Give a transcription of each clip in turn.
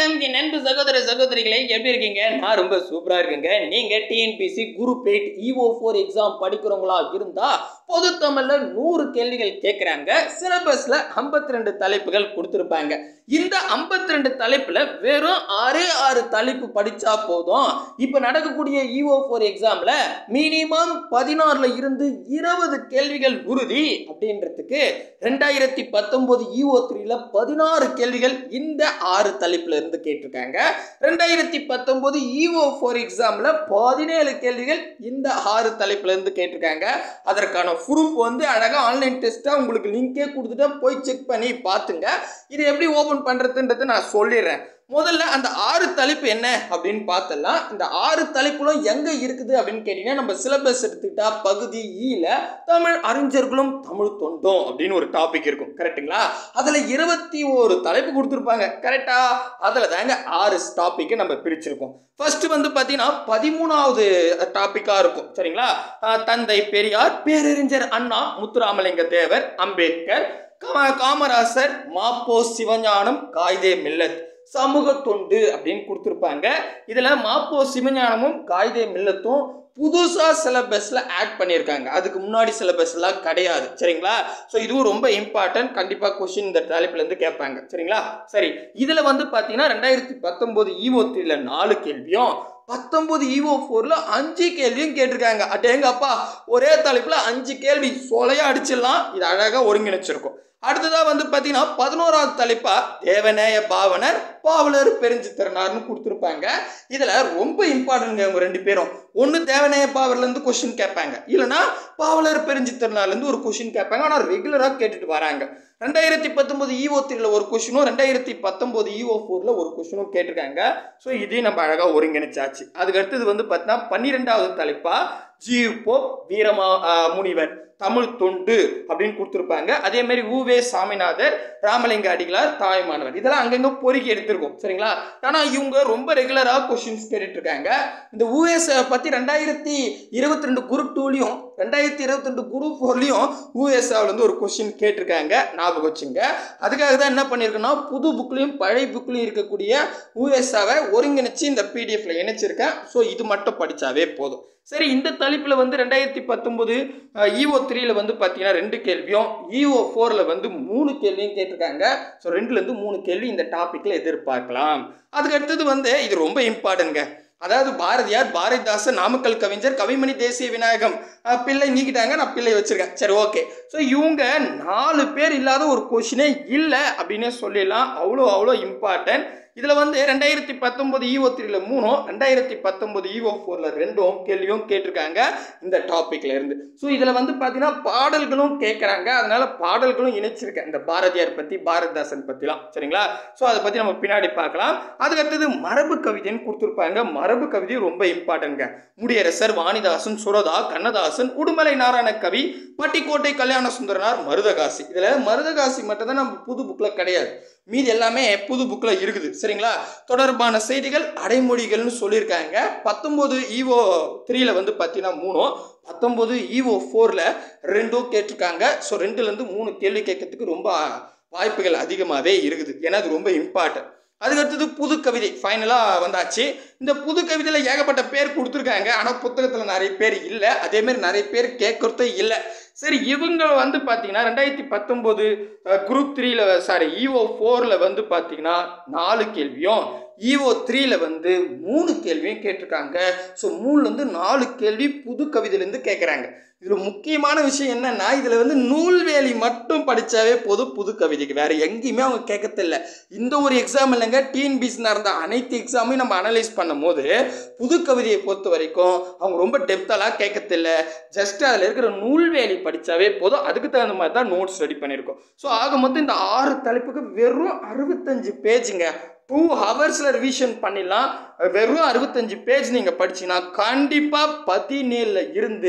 வணக்கம் என் நண்பு சகோதர சகோதரிகளே எப்படி இருக்கீங்க நான் ரொம்ப சூப்பரா இருக்கேங்க நீங்க TNPSC group eight EO four exam படிக்கிறவங்களா இருந்தா பொது தமிழ்ல நூறு கேள்விகள் கேட்குறாங்க சிலபஸ்ல 52 ரெண்டு தலைப்புகள் கொடுத்துருப்பாங்க இந்த 52 ரெண்டு தலைப்புல வெறும் ஆறு ஆறு தலைப்பு படிச்சா போதும் இப்போ நடக்கக்கூடிய இஓ ஃபோர் எக்ஸாம்ல மினிமம் பதினாறுல இருந்து இருபது கேள்விகள் உறுதி அப்படின்றதுக்கு ரெண்டாயிரத்தி பத்தொன்பது இஓ த்ரீல பதினாறு கேள்விகள் இந்த ஆறு தலைப்புல இருந்து கேட்டிருக்காங்க ரெண்டாயிரத்தி பத்தொன்பது இஓ ஃபோர் எக்ஸாம்ல பதினேழு கேள்விகள் இந்த ஆறு தலைப்புல இருந்து கேட்டிருக்காங்க அதற்கான ப்ரூஃப் வந்து அழகா ஆன்லைன் டெஸ்ட்டா உங்களுக்கு லிங்கே கொடுத்துட்டு போய் செக் பண்ணி பார்த்துங்க இது எப்படி ஓபன் பண்றதுன்றதை நான் சொல்லிடுறேன் முதல்ல அந்த ஆறு தலைப்பு என்ன அப்படின்னு பார்த்தலாம் இந்த ஆறு தலைப்புகளும் எங்க இருக்குது அப்படின்னு கேட்டீங்கன்னா நம்ம சிலபஸ் எடுத்துக்கிட்டா பகுதி ஈல தமிழ் அறிஞர்களும் தமிழ் தொண்டும் அப்படின்னு ஒரு டாபிக் இருக்கும் கரெக்ட்டுங்களா அதுல இருபத்தி ஒரு தலைப்பு கொடுத்துருப்பாங்க கரெக்டா அதுல தாங்க ஆறு டாபிக் நம்ம பிரிச்சிருக்கோம் ஃபர்ஸ்ட் வந்து பார்த்தீங்கன்னா பதிமூணாவது டாபிக்கா இருக்கும் சரிங்களா அஹ் தந்தை பெரியார் பேரறிஞர் அண்ணா முத்துராமலிங்க தேவர் அம்பேத்கர் கா- காமராசர் மாப்போ சிவஞானம் காயிதே மில்லத் சமூக தொண்டு அப்படின்னு கொடுத்துருப்பாங்க இதுல மாப்போ சிவஞானமும் காயிதே மில்லத்தும் புதுசா சிலபஸ்ல ஆட் பண்ணியிருக்காங்க அதுக்கு முன்னாடி சிலபஸ் எல்லாம் கிடையாது சரிங்களா ஸோ இதுவும் ரொம்ப இம்பார்ட்டன்ட் கண்டிப்பா கொஸ்டின் இந்த தலைப்புல இருந்து கேட்பாங்க சரிங்களா சரி இதுல வந்து பாத்தீங்கன்னா ரெண்டாயிரத்தி பத்தொன்பது ஈவோ த்ரீல நாலு கேள்வியும் பத்தொன்பது ஈவோ ஃபோர்ல அஞ்சு கேள்வியும் கேட்டிருக்காங்க அடேங்கப்பா ஒரே தலைப்புல அஞ்சு கேள்வி சொலையா அடிச்சிடலாம் இது அழகா ஒருங்கிணைச்சிருக்கும் அடுத்ததா வந்து பாத்தீங்கன்னா பதினோராவது தலைப்பா தேவநேய பாவனர் பாவலர் பெருஞ்சித்திரனார்னு கொடுத்துருப்பாங்க இதுல ரொம்ப இம்பார்ட்டன்ட்ங்க அவங்க ரெண்டு பேரும் ஒன்று தேவநேய பாவலர்ல இருந்து கொஸ்டின் கேட்பாங்க இல்லைன்னா பாவலர் பெருஞ்சித்திரனார்ல இருந்து ஒரு கொஸ்டின் கேட்பாங்க ஆனால் ரெகுலராக கேட்டுட்டு வராங்க ரெண்டாயிரத்தி பத்தொன்பது இஓ த்ரீல ஒரு கொஸ்டினும் ரெண்டாயிரத்தி பத்தொன்பது இஓ ஃபோர்ல ஒரு கொஸ்டினும் கேட்டிருக்காங்க ஸோ இதையும் நம்ம அழகாக ஒருங்கிணைச்சாச்சு அதுக்கு அடுத்தது வந்து பார்த்தீங்கன்னா பன்னிரெண்டாவது தலைப்பா ஜீவ் போப் வீரமா ஆஹ், முனிவர் தமிழ் தொண்டு அப்படின்னு கொடுத்துருப்பாங்க அதே மாதிரி ஊவே சாமிநாதர் ராமலிங்க அடிகளார் தாய்மானவர் இதெல்லாம் அங்கங்க பொறுக்கி எடுத்திருக்கோம் சரிங்களா ஆனால் இவங்க ரொம்ப ரெகுலராக கொஸ்டின்ஸ் கேட்டுட்டு இருக்காங்க இந்த ஊஎஸ் பற்றி ரெண்டாயிரத்தி இருபத்தி ரெண்டு குரூப் டூலையும் ரெண்டாயிரத்தி இருபத்தி ரெண்டு குரூப் ஃபோர்லையும் யூஎஸ்ஆவில் வந்து ஒரு கொஸ்டின் கேட்டிருக்காங்க ஞாபகம் வச்சுங்க அதுக்காக தான் என்ன பண்ணியிருக்கேன்னா புது புக்லையும் பழைய புக்லையும் இருக்கக்கூடிய யூஎஸ்ஆவை ஒருங்கிணைச்சு இந்த பிடிஎஃப்ல இணைச்சிருக்கேன் ஸோ இது மட்டும் படித்தாவே போதும் சரி இந்த தலைப்பில் வந்து ரெண்டாயிரத்தி பத்தொம்போது இஓ த்ரீல வந்து பார்த்தீங்கன்னா ரெண்டு கேள்வியும் இஓ ஃபோரில் வந்து மூணு கேள்வியும் கேட்டிருக்காங்க ஸோ ரெண்டுலேருந்து மூணு கேள்வி இந்த டாப்பிக்கில் எதிர்பார்க்கலாம் அதுக்கு அடுத்தது வந்து இது ரொம்ப இம்பார்ட்டன்ங்க அதாவது பாரதியார் பாரதிதாசன் நாமக்கல் கவிஞர் கவிமணி தேசிய விநாயகம் அஹ், பிள்ளை நீக்கிட்டாங்க நான் பிள்ளை வச்சிருக்கேன் சரி ஓகே ஸோ இவங்க நாலு பேர் இல்லாத ஒரு கொஷினே இல்லை அப்படின்னே சொல்லிடலாம் அவ்வளோ அவ்வளோ இம்பார்ட்டன்ட் இதில் வந்து ரெண்டாயிரத்தி பத்தொம்போது இஓ த்ரீல மூணும் ரெண்டாயிரத்தி பத்தொம்போது இஓ ஃபோரில் ரெண்டும் கேள்வியும் கேட்டிருக்காங்க இந்த டாப்பிக்ல இருந்து ஸோ இதில் வந்து பார்த்தீங்கன்னா பாடல்களும் கேட்குறாங்க அதனால பாடல்களும் இணைச்சிருக்கேன் இந்த பாரதியார் பற்றி பாரதிதாசன் பற்றிலாம் சரிங்களா ஸோ அதை பற்றி நம்ம பின்னாடி பார்க்கலாம் அதுக்கு அடுத்தது மரபு கவிதைன்னு கொடுத்துருப்பாங்க மரபு கவிதை ரொம்ப இம்பார்ட்டன்ட்ங்க முடியரசர் வாணிதாசன் சுரதா கண்ணதாசன் உடுமலை நாராயண கவி பட்டிக்கோட்டை கல்யாண சுந்தரனார் மருதகாசி இதில் மருதகாசி மட்டும் தான் நம்ம புது புக்கில் கிடையாது மீதி எல்லாமே புது புக்கில் இருக்குது சரிங்களா தொடர்பான செய்திகள் அடைமொழிகள்னு சொல்லியிருக்காங்க பத்தொம்போது ஈவோ த்ரீல வந்து பார்த்தீங்கன்னா மூணும் பத்தொம்போது ஈவோ ஃபோரில் ரெண்டும் கேட்டிருக்காங்க ஸோ ரெண்டுலேருந்து மூணு கேள்வி கேட்கறதுக்கு ரொம்ப வாய்ப்புகள் அதிகமாகவே இருக்குது ஏன்னா அது ரொம்ப இம்பார்ட்டன்ட் அதுக்கடுத்தது புது கவிதை ஃபைனலாக வந்தாச்சு இந்த புது கவிதையில் ஏகப்பட்ட பேர் கொடுத்துருக்காங்க ஆனால் புத்தகத்தில் நிறைய பேர் இல்லை அதேமாரி நிறைய பேர் கேட்குறதே இல்லை சரி இவங்க வந்து பார்த்தீங்கன்னா ரெண்டாயிரத்தி பத்தொம்போது குரூப் த்ரீல சாரி இஓ ஃபோரில் வந்து பார்த்தீங்கன்னா நாலு கேள்வியும் இஓ த்ரீல வந்து மூணு கேள்வியும் கேட்டிருக்காங்க ஸோ மூணுலேருந்து நாலு கேள்வி புது கவிதையிலேருந்து கேட்குறாங்க இதில் முக்கியமான விஷயம் என்னன்னா இதில் வந்து நூல்வேலி மட்டும் படித்தாவே போதும் புது கவிதைக்கு வேறு எங்கேயுமே அவங்க கேட்கறதில்ல இந்த ஒரு எக்ஸாம் இல்லைங்க டிஎன்பிசி நடந்த அனைத்து எக்ஸாமையும் நம்ம அனலைஸ் பண்ணும் போது புது கவிதையை பொறுத்த வரைக்கும் அவங்க ரொம்ப டெப்த்தெல்லாம் கேட்கறதில்ல ஜஸ்ட் அதில் இருக்கிற நூல்வேலி படித்தாவே போதும் அதுக்கு தகுந்த மாதிரி தான் நோட்ஸ் ரெடி பண்ணியிருக்கோம் ஸோ ஆக மொத்தம் இந்த ஆறு தலைப்புக்கு வெறும் அறுபத்தஞ்சு பேஜுங்க டூ ஹவர்ஸில் ரிவிஷன் பண்ணிடலாம் வெறும் அறுபத்தஞ்சு பேஜ் நீங்கள் படிச்சீங்கன்னா கண்டிப்பாக பதினேழில் இருந்து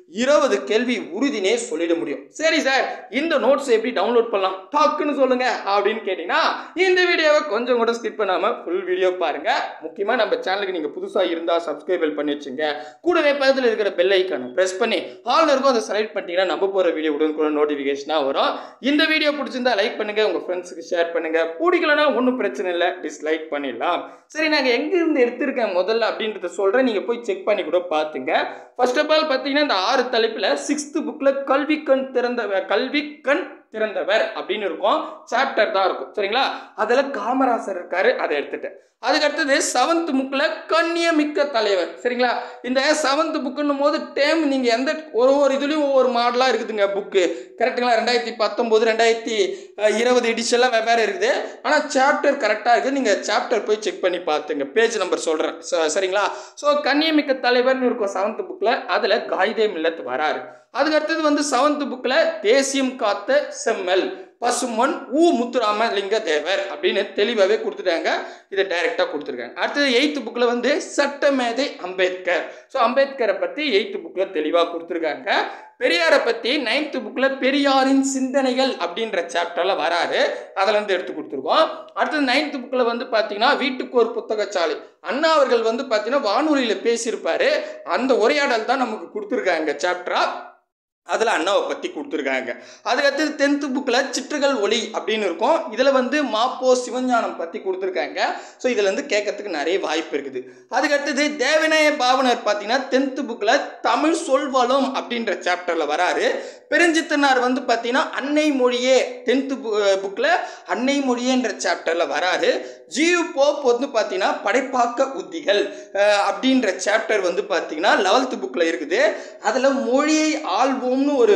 இருபது கேள்வி உறுதினே சொல்லிட முடியும் சரி சார் இந்த நோட்ஸ் எப்படி டவுன்லோட் பண்ணலாம் டக்குன்னு சொல்லுங்க அப்படின்னு கேட்டீங்கன்னா இந்த வீடியோவை கொஞ்சம் கூட ஸ்கிப் பண்ணாம ஃபுல் வீடியோ பாருங்க முக்கியமா நம்ம சேனலுக்கு நீங்க புதுசா இருந்தா சப்ஸ்கிரைப் பண்ணி வச்சுங்க கூடவே பக்கத்தில் இருக்கிற பெல் ஐக்கானை பிரஸ் பண்ணி ஆல் இருக்கும் அதை செலக்ட் பண்ணிட்டீங்கன்னா நம்ம போற வீடியோ உடனுக்குள்ள நோட்டிஃபிகேஷனாக வரும் இந்த வீடியோ பிடிச்சிருந்தா லைக் பண்ணுங்க உங்க ஃப்ரெண்ட்ஸுக்கு ஷேர் பண்ணுங்க பிடிக்கலனா ஒன்றும் பிரச்சனை இல்லை டிஸ்லைக் பண்ணிடலாம் சரி நாங்கள் எங்கேருந்து எடுத்திருக்கேன் முதல்ல அப்படின்றத சொல்கிறேன் நீங்கள் போய் செக் பண்ணி கூட பார்த்துங்க ஃபர்ஸ்ட் ஆஃப் ஆல் பார்த்தீங்கன்னா இந்த ஆறு தலைப்பில் சிக்ஸ்த்து புக்கில் கல்வி கண் திறந்தவர் கல்வி கண் திறந்தவர் அப்படின்னு இருக்கும் சாப்டர் தான் இருக்கும் சரிங்களா அதில் காமராசர் இருக்காரு அதை எடுத்துட்டேன் அதுக்கு அடுத்தது செவன்த் புக்கில் கண்ணியமிக்க தலைவர் சரிங்களா இந்த செவன்த் புக்குன்னும் போது டேம் நீங்கள் எந்த ஒரு ஒரு இதுலேயும் ஒவ்வொரு மாடலாக இருக்குதுங்க புக்கு கரெக்டுங்களா ரெண்டாயிரத்தி பத்தொம்போது ரெண்டாயிரத்தி இருபது எடிஷன்லாம் வெவ்வேறு இருக்குது ஆனால் சாப்டர் கரெக்டாக இருக்குது நீங்கள் சாப்டர் போய் செக் பண்ணி பார்த்துங்க பேஜ் நம்பர் சொல்கிறேன் சரிங்களா ஸோ கண்ணியமிக்க தலைவர்னு இருக்கும் செவன்த் புக்கில் அதில் காயிதே மில்லத் வராரு அதுக்கு அடுத்தது வந்து செவன்த் புக்கில் தேசியம் காத்த செம்மல் பசுமன் ஊ முத்துராமலிங்க தேவர் அப்படின்னு தெளிவாகவே கொடுத்துட்டாங்க இதை டைரெக்டாக கொடுத்துருக்காங்க அடுத்தது எயித்து புக்கில் வந்து சட்டமேதை அம்பேத்கர் ஸோ அம்பேத்கரை பற்றி எயித்து புக்கில் தெளிவாக கொடுத்துருக்காங்க பெரியாரை பற்றி நைன்த்து புக்கில் பெரியாரின் சிந்தனைகள் அப்படின்ற சாப்டரில் வராரு அதிலேருந்து எடுத்து கொடுத்துருக்கோம் அடுத்தது நைன்த்து புக்கில் வந்து பார்த்தீங்கன்னா வீட்டுக்கு ஒரு புத்தகச்சாலை அண்ணா அவர்கள் வந்து பார்த்தீங்கன்னா வானொலியில் பேசியிருப்பாரு அந்த உரையாடல் தான் நமக்கு கொடுத்துருக்காங்க சாப்டராக அதில் அண்ணாவை பற்றி கொடுத்துருக்காங்க அதுக்கடுத்து டென்த்து புக்கில் சிற்றுகள் ஒளி அப்படின்னு இருக்கும் இதில் வந்து மாப்போ சிவஞானம் பற்றி கொடுத்துருக்காங்க ஸோ இதில் வந்து கேட்கறதுக்கு நிறைய வாய்ப்பு இருக்குது அதுக்கடுத்தது தேவநாய பாவனர் பார்த்தீங்கன்னா டென்த்து புக்கில் தமிழ் சொல்வளம் அப்படின்ற சாப்டரில் வராரு பெருஞ்சித்தனார் வந்து பார்த்தீங்கன்னா அன்னை மொழியே டென்த்து புக்கில் அன்னை மொழியேன்ற சாப்டரில் வராரு ஜியு போப் வந்து பார்த்தீங்கன்னா படைப்பாக்க உத்திகள் அப்படின்ற சாப்டர் வந்து பார்த்தீங்கன்னா லெவல்த்து புக்கில் இருக்குது அதில் மொழியை ஆள்வோம்னு ஒரு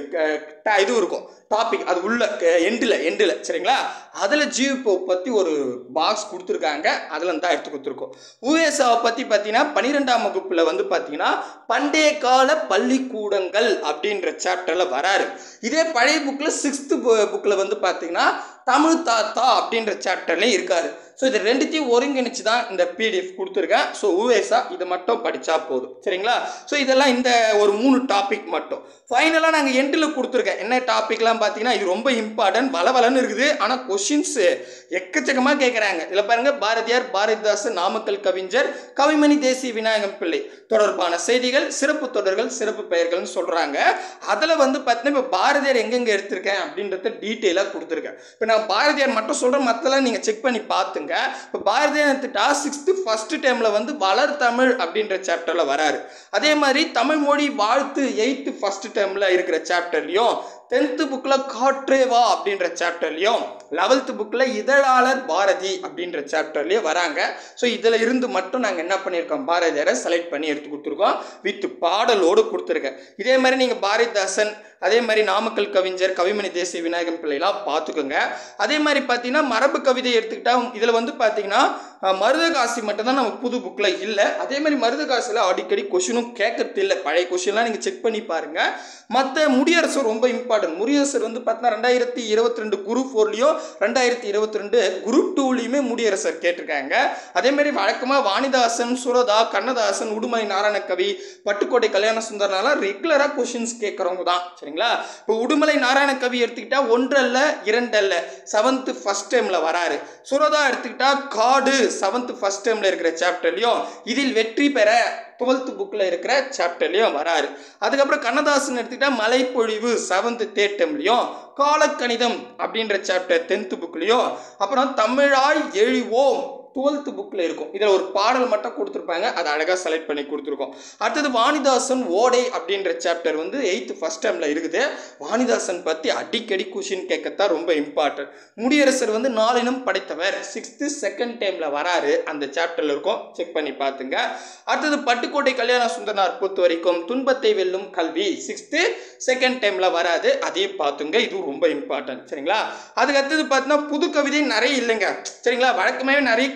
இது இருக்கும் டாபிக் அது உள்ள எண்டில் எண்டில் சரிங்களா அதில் ஜியூப்போ பற்றி ஒரு பாக்ஸ் கொடுத்துருக்காங்க அதில் தான் எடுத்து கொடுத்துருக்கோம் உவேசாவை பற்றி பார்த்தீங்கன்னா பன்னிரெண்டாம் வகுப்பில் வந்து பார்த்தீங்கன்னா பண்டைய கால பள்ளிக்கூடங்கள் அப்படின்ற சாப்டரில் வராரு இதே பழைய புக்கில் சிக்ஸ்த்து புக்கில் வந்து பார்த்தீங்கன்னா தமிழ் தாத்தா அப்படின்ற சாப்டர்லேயும் இருக்காரு ஸோ இது ரெண்டுத்தையும் ஒருங்கிணைச்சு தான் இந்த பிடிஎஃப் கொடுத்துருக்கேன் ஸோ உவேசா இதை மட்டும் படித்தா போதும் சரிங்களா ஸோ இதெல்லாம் இந்த ஒரு மூணு டாபிக் மட்டும் ஃபைனலாக நாங்கள் எண்டில் கொடுத்துருக்கேன் என்ன டாபிக்லாம் பார்த்தீங்கன்னா இது ரொம்ப இம்பார்ட்டன்ட் வளவலன்னு இருக்குது ஆனால் கொஷின்ஸு எக்கச்சக்கமாக கேட்குறாங்க இதில் பாருங்கள் பாரதியார் பாரதிதாசன் நாமக்கல் கவிஞர் கவிமணி தேசிய விநாயகம் பிள்ளை தொடர்பான செய்திகள் சிறப்பு தொடர்கள் சிறப்பு பெயர்கள்னு சொல்கிறாங்க அதில் வந்து பார்த்தீங்கன்னா இப்போ பாரதியார் எங்கெங்கே எடுத்திருக்கேன் அப்படின்றத டீட்டெயிலாக கொடுத்துருக்கேன் இப்போ நான் பாரதியார் மட்டும் சொல்கிறேன் மற்றெல்லாம் நீங்கள் செக் பண்ணி பார்த்துங்க இப்போ பாரதியார் எடுத்துட்டா சிக்ஸ்த்து ஃபஸ்ட்டு டைமில் வந்து வளர் தமிழ் அப்படின்ற சாப்டரில் வராரு அதே மாதிரி தமிழ் மொழி வாழ்த்து எயித்து ஃபஸ்ட்டு டைமில் இருக்கிற சாப்டர்லையும் டென்த்து புக்கில் காற்றேவா அப்படின்ற சாப்டர்லையும் லெவல்த்து புக்கில் இதழாளர் பாரதி அப்படின்ற சாப்டர்லேயும் வராங்க ஸோ இதில் இருந்து மட்டும் நாங்கள் என்ன பண்ணியிருக்கோம் பாரதியாரை செலக்ட் பண்ணி எடுத்து கொடுத்துருக்கோம் வித் பாடலோடு கொடுத்துருக்கேன் இதே மாதிரி நீங்கள் பாரதிதாசன் அதே மாதிரி நாமக்கல் கவிஞர் கவிமணி தேசிய விநாயகம் பிள்ளைலாம் பார்த்துக்கோங்க அதே மாதிரி பார்த்தீங்கன்னா மரபு கவிதை எடுத்துக்கிட்டால் இதில் வந்து பார்த்தீங்கன்னா மருதகாசி மட்டும்தான் நம்ம புது புக்கில் இல்லை அதே மாதிரி மருதகாசியில் அடிக்கடி கொஷினும் கேட்கறது இல்லை பழைய கொஷின்லாம் நீங்கள் செக் பண்ணி பாருங்கள் மற்ற முடியரசர் ரொம்ப இம்பார்ட்டன்ட் முடியரசர் வந்து பார்த்தீங்கன்னா ரெண்டாயிரத்தி இருபத்தி ரெண்டு குரூப் ஃபோர்லேயும் ரெண்டாயிரத்தி இருபத்தி ரெண்டு குரூப் டூலேயுமே முடியரசர் கேட்டிருக்காங்க அதே மாதிரி வழக்கமாக வாணிதாசன் சுரதா கண்ணதாசன் உடுமலை நாராயணகவி பட்டுக்கோட்டை கல்யாண சுந்தரனாலாம் ரெகுலராக கொஷின்ஸ் கேட்குறவங்க தான் சரிங்களா இப்போ உடுமலை நாராயணகவி எடுத்துக்கிட்டா ஒன்றல்ல இரண்டல்ல செவன்த்து ஃபஸ்ட் டைமில் வராரு சுரதா எடுத்துக்கிட்டா காடு செவன்த்து ஃபஸ்ட் டைமில் இருக்கிற சாப்டர்லையும் இதில் வெற்றி பெற டுவெல்த்து புக்கில் இருக்கிற சாப்டர்லையும் வராரு அதுக்கப்புறம் கண்ணதாசன் எடுத்துக்கிட்டா மலைப்பொழிவு செவன்த்து தேர்ட் டைம்லையும் காலக்கணிதம் அப்படின்ற சாப்டர் டென்த்து புக்லேயும் அப்புறம் தமிழாய் எழுவோம் டுவெல்த்து புக்கில் இருக்கும் இதில் ஒரு பாடல் மட்டும் கொடுத்துருப்பாங்க அதை அழகாக செலக்ட் பண்ணி கொடுத்துருக்கோம் அடுத்தது வாணிதாசன் ஓடை அப்படின்ற சாப்டர் வந்து எயித்து ஃபஸ்ட் டைமில் இருக்குது வாணிதாசன் பற்றி அடிக்கடி கொஷின் கேட்கத்தான் ரொம்ப இம்பார்ட்டன்ட் முடியரசர் வந்து நாலினம் படைத்தவர் சிக்ஸ்த்து செகண்ட் டைமில் வராரு அந்த சாப்டரில் இருக்கும் செக் பண்ணி பார்த்துங்க அடுத்தது பட்டுக்கோட்டை கல்யாண சுந்தரனார் பொறுத்த வரைக்கும் துன்பத்தை வெல்லும் கல்வி சிக்ஸ்த்து செகண்ட் டைமில் வராது அதையும் பார்த்துங்க இதுவும் ரொம்ப இம்பார்ட்டன்ட் சரிங்களா அதுக்கு அடுத்தது பார்த்தீங்கன்னா புது கவிதை நிறைய இல்லைங்க சரிங்களா வழக்கமாகவே நிறைய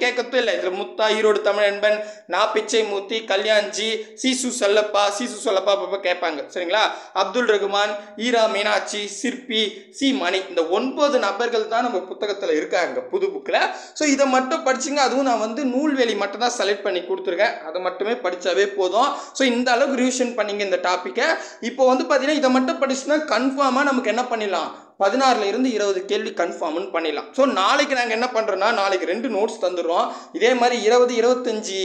கேட்கறதும் இல்லை இதில் முத்தா ஈரோடு தமிழ் என்பன் நான் பிச்சை மூர்த்தி கல்யாண்ஜி சீசு சொல்லப்பா சீசு சொல்லப்பா அப்பப்போ கேட்பாங்க சரிங்களா அப்துல் ரகுமான் ஈரா மீனாட்சி சிற்பி சி மணி இந்த ஒன்பது நபர்கள் தான் நம்ம புத்தகத்தில் இருக்காங்க புது புக்கில் ஸோ இதை மட்டும் படிச்சுங்க அதுவும் நான் வந்து நூல்வெளி மட்டும் தான் செலக்ட் பண்ணி கொடுத்துருக்கேன் அதை மட்டுமே படித்தாவே போதும் ஸோ இந்த அளவுக்கு ரிவிஷன் பண்ணிங்க இந்த டாப்பிக்கை இப்போ வந்து பார்த்தீங்கன்னா இதை மட்டும் படிச்சுன்னா கன்ஃபார்மாக நமக்கு என்ன பண்ணிடலாம் பதினாறுல இருந்து இருபது கேள்வி கன்ஃபார்ம்னு பண்ணிடலாம் ஸோ நாளைக்கு நாங்கள் என்ன பண்ணுறோன்னா நாளைக்கு ரெண்டு நோட்ஸ் தந்துடுறோம் இதே மாதிரி இருபது இருபத்தஞ்சி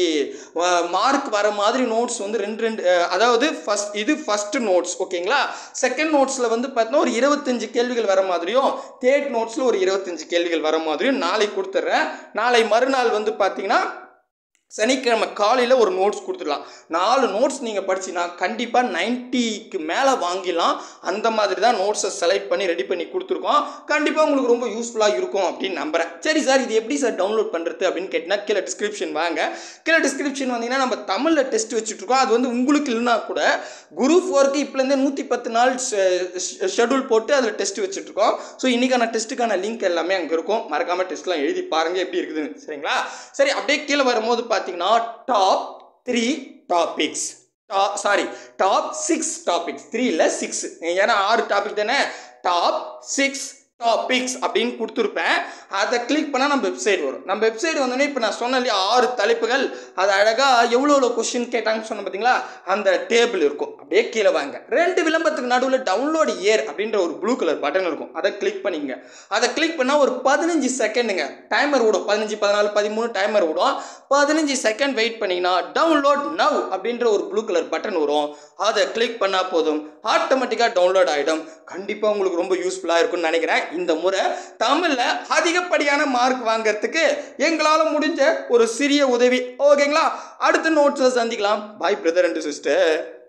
மார்க் வர மாதிரி நோட்ஸ் வந்து ரெண்டு ரெண்டு அஹ், அதாவது ஃபஸ்ட் இது ஃபஸ்ட்டு நோட்ஸ் ஓகேங்களா செகண்ட் நோட்ஸில் வந்து பார்த்தீங்கன்னா ஒரு இருபத்தஞ்சு கேள்விகள் வர மாதிரியும் தேர்ட் நோட்ஸில் ஒரு இருபத்தஞ்சு கேள்விகள் வர மாதிரியும் நாளைக்கு கொடுத்துட்றேன் நாளை மறுநாள் வந்து பார்த்தீங்கன்னா சனிக்கிழமை காலையில் ஒரு நோட்ஸ் கொடுத்துடலாம் நாலு நோட்ஸ் நீங்கள் படிச்சிங்கன்னா கண்டிப்பாக நைன்ட்டிக்கு மேலே வாங்கிடலாம் அந்த மாதிரி தான் நோட்ஸை செலக்ட் பண்ணி ரெடி பண்ணி கொடுத்துருக்கோம் கண்டிப்பாக உங்களுக்கு ரொம்ப யூஸ்ஃபுல்லாக இருக்கும் அப்படின்னு நம்புகிறேன் சரி சார் இது எப்படி சார் டவுன்லோட் பண்ணுறது அப்படின்னு கேட்டிங்கன்னா கீழே டிஸ்கிரிப்ஷன் வாங்க கீழே டிஸ்கிரிப்ஷன் வந்தீங்கன்னா நம்ம தமிழில் டெஸ்ட் வச்சுட்ருக்கோம் அது வந்து உங்களுக்கு இல்லைனா கூட குரு ஃபோருக்கு இப்போலேருந்தே நூற்றி பத்து நாள் ஷெடியூல் போட்டு அதில் டெஸ்ட் வச்சுட்ருக்கோம் ஸோ இன்றைக்கான டெஸ்ட்டுக்கான லிங்க் எல்லாமே அங்கே இருக்கும் மறக்காமல் டெஸ்ட்லாம் எழுதி பாருங்கள் எப்படி இருக்குதுன்னு சரிங்களா சரி அப்படியே கீழே வரும்போது பார்த்தீங்கன்னா top three topics sorry top six topics three இல்லை சிக்ஸ் ஏன்னா ஆறு டாபிக் தானே டாப் சிக்ஸ் டாபிக்ஸ் அப்படின்னு கொடுத்துருப்பேன் அதை கிளிக் பண்ணால் நம்ம வெப்சைட் வரும் நம்ம வெப்சைட் வந்தோடனே இப்போ நான் சொன்ன இல்லையா ஆறு தலைப்புகள் அது அழகாக எவ்வளோ எவ்வளோ கொஷின் கேட்டாங்கன்னு சொன்ன பார்த்தீங்களா அந்த டேபிள் இருக்கும் அப்படியே கீழே வாங்க ரெண்டு விளம்பரத்துக்கு நடுவில் டவுன்லோட் இயர் அப்படின்ற ஒரு ப்ளூ கலர் பட்டன் இருக்கும் அதை கிளிக் பண்ணிங்க அதை கிளிக் பண்ணால் ஒரு பதினஞ்சு செகண்டுங்க டைமர் விடும் பதினஞ்சு பதினாலு பதிமூணு டைமர் விடும் பதினஞ்சு செகண்ட் வெயிட் பண்ணிங்கன்னா டவுன்லோட் நவ் அப்படின்ற ஒரு ப்ளூ கலர் பட்டன் வரும் அதை கிளிக் பண்ணால் போதும் ஆட்டோமேட்டிக்காக டவுன்லோட் ஆகிடும் கண்டிப்பாக உங்களுக்கு ரொம்ப யூஸ்ஃபுல்லாக இருக்கும்னு நினைக்கிறேன் இந்த முறை தமிழில் அதிகப்படியான மார்க் வாங்குறதுக்கு எங்களால் முடிஞ்ச ஒரு சிறிய உதவி ஓகேங்களா அடுத்த நோட்ஸில் சந்திக்கலாம் பாய் பிரதர் அண்ட் சிஸ்டர்